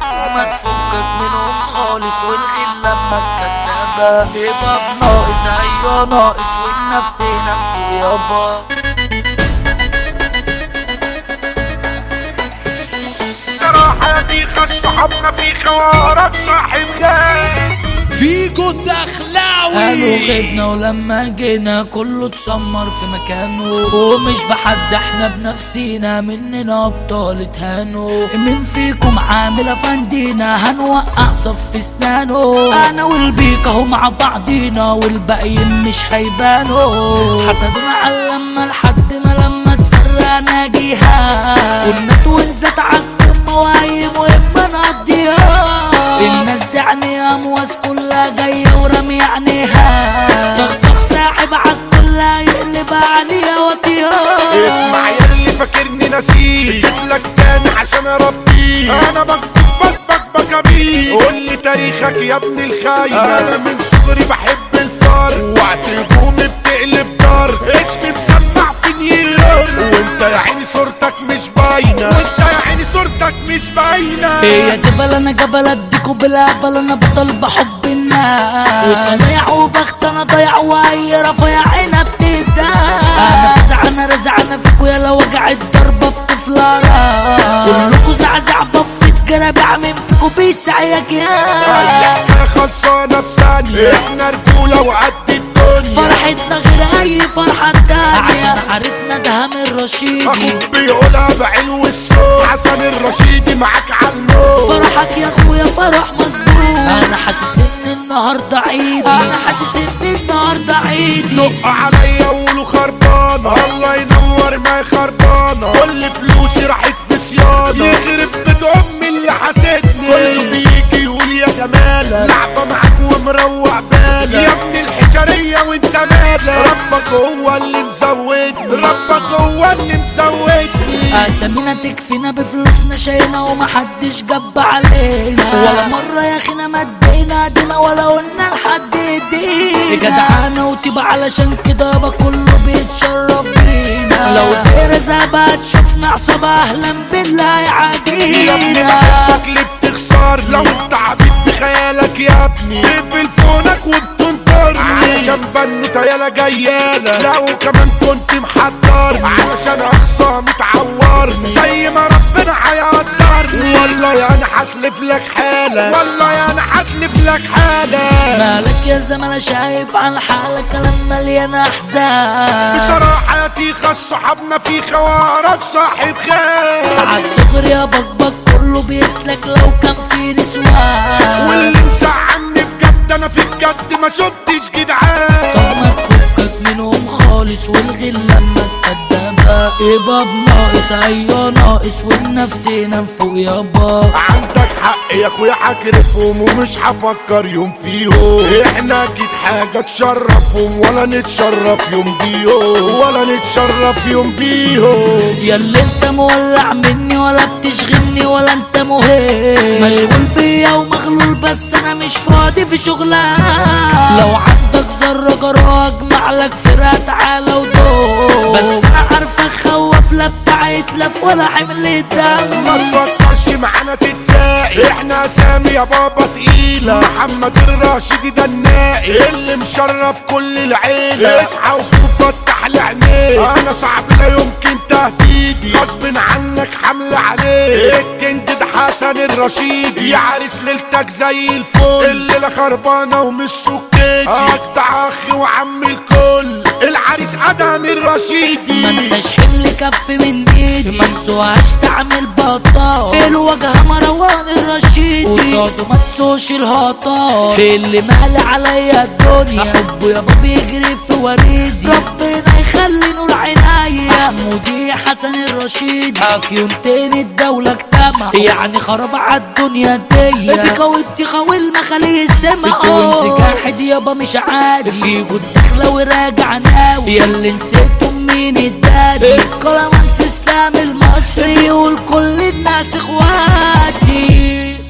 وما تفكك منهم خالص والغل لما الكدابة يبقى بناقص ايوه ناقص والنفس نفسه يابا صراحة دي خش صحابنا في خوارك صاحب خير فيجو قالوا الدخلاوي غبنا ولما جينا كله اتسمر في مكانه ومش بحد احنا بنفسينا مننا ابطال اتهانوا مين فيكم عامل افندينا هنوقع صف في اسنانه انا والبيك اهو مع بعضينا والباقيين مش هيبانوا حسدونا على لما لحد ما لما تفرقنا جيها كنا توينزات عالكم واي مهمة نقضيها الناس دي عينيها مواس كلها جاية ورمي عينيها طخطخ ساحب عالكل يقلب عليها وطيها اسمع يا اللي فاكرني نسيت جيتلك تاني عشان اربيك انا بكبك بك بك بيك قول لي تاريخك يا ابن الخاين انا من صغري بحب الفار وقت هجومي بتقلب دار اسمي مسمع في نيويورك وانت يا عيني صورتك مش باينه وانت يا عيني صورتك مش باينه يا جبل انا جبل اديكوا بالهبل انا بطل بحب الناس وصنيع وبخت انا ضيع واي رفيع عينها بتهدى انا فزع انا رزع انا فيكوا يلا وجع الضربه بتفلارا كلكوا زعزع بفت جرابع من فيكوا بيسع يا جهاز احنا خلصانه في ثانيه احنا رجوله وقد الدنيا فرحتنا غير اي فرحة تانية عشان عريسنا ده من رشيدي اخوك بيقولها بعلو الصوت حسن الرشيدي معاك عالموت فرحك يا اخويا فرح مظبوط انا حاسس ان النهارده عيدي انا حاسس ان النهارده عيدي دق عليا وقولوا خربانة الله ينور ما خربانة كل فلوسي راحت في صيانة يخرب بيت امي اللي حسيتني كله بيجي يقول يا جمالة لعبة معاك ومروق بالك يا ابن الحشرية وانت مالك ربك هو اللي مزودني ربك هو اللي مزودني اسامينا تكفينا بفلوسنا شاينا ومحدش جب علينا ولا مرة يا اخينا مدينا ايدينا ولا قلنا لحد ايدينا جدعانة وتبقى علشان كده يابا كله بيتشرف بينا لو دايرة زابة تشوفنا عصابة اهلا بالله يا ابني يعادينا بحبك ليه بتخسر لو انت عبيد بخيالك يا ابني تقفل فونك وبتنطرني علشان بنوتة يالا جيالة لو كمان كنت محضرني علشان اخصامي تعورني زي ما ربنا هيقدرني والله يا انا هتلف لك حالة والله يا انا هتلف لك حالة مالك يا زملاء شايف على حالك كلام مليان احزان بصراحة يا تيخة صحابنا في خوارج صاحب خير عالدغري يا بكبك كله بيسلك لو كان في نسوان واللي مزعلني بجد انا في الجد ما شفتش جدعان طب ما تفكك منهم خالص والغل لما الكدابة يبقى بناقص ايوه ناقص والنفس ينام فوق يابا عندك حق يا اخويا هكرفهم ومش هفكر يوم فيهم احنا اكيد حاجة تشرفهم ولا نتشرف يوم بيهم ولا نتشرف يوم بيهم يا اللي انت مولع مني ولا بتشغلني ولا انت مهم مشغول بيا ومغلول بس انا مش فاضي في شغلها لو عندك ذرة جرى اجمع لك فرقة تعالى ودور بس انا عارفة خوف لا بتاع يتلف ولا حمل دم ما تفكرش معانا تتساقي احنا اسامي يا بابا تقيلة محمد الراشدي ده النائي اللي مشرف كل العيلة اصحى وفوق فتح لعينيك انا صعب لا يمكن تهديدي غصب عنك حمل عليك الكينج ده حسن الرشيدي يا عريس ليلتك زي الفل الليلة خربانة ومش سكتي اجدع اخي وعم الكل العريس ادم الرشيدي ما انتش حمل كف من ايدي ما نسوهاش تعمل بطال الوجه مروان الرشيدي قصاده ما تسوش الهطال اللي مالي عليا الدنيا حبه يابا بيجري في وريدي ربنا يخلي نور عينيا محمودي حسن الرشيدي افيونتين الدولة اجتمع يعني خرب عالدنيا دي بيكا والدخا المخالي السما بتكون جاحد يابا مش عادي في جود داخلة وراجع ناوي يا اللي نسيتم مين الدادي الكلامانس اسلام المصري والكل الناس اخواتي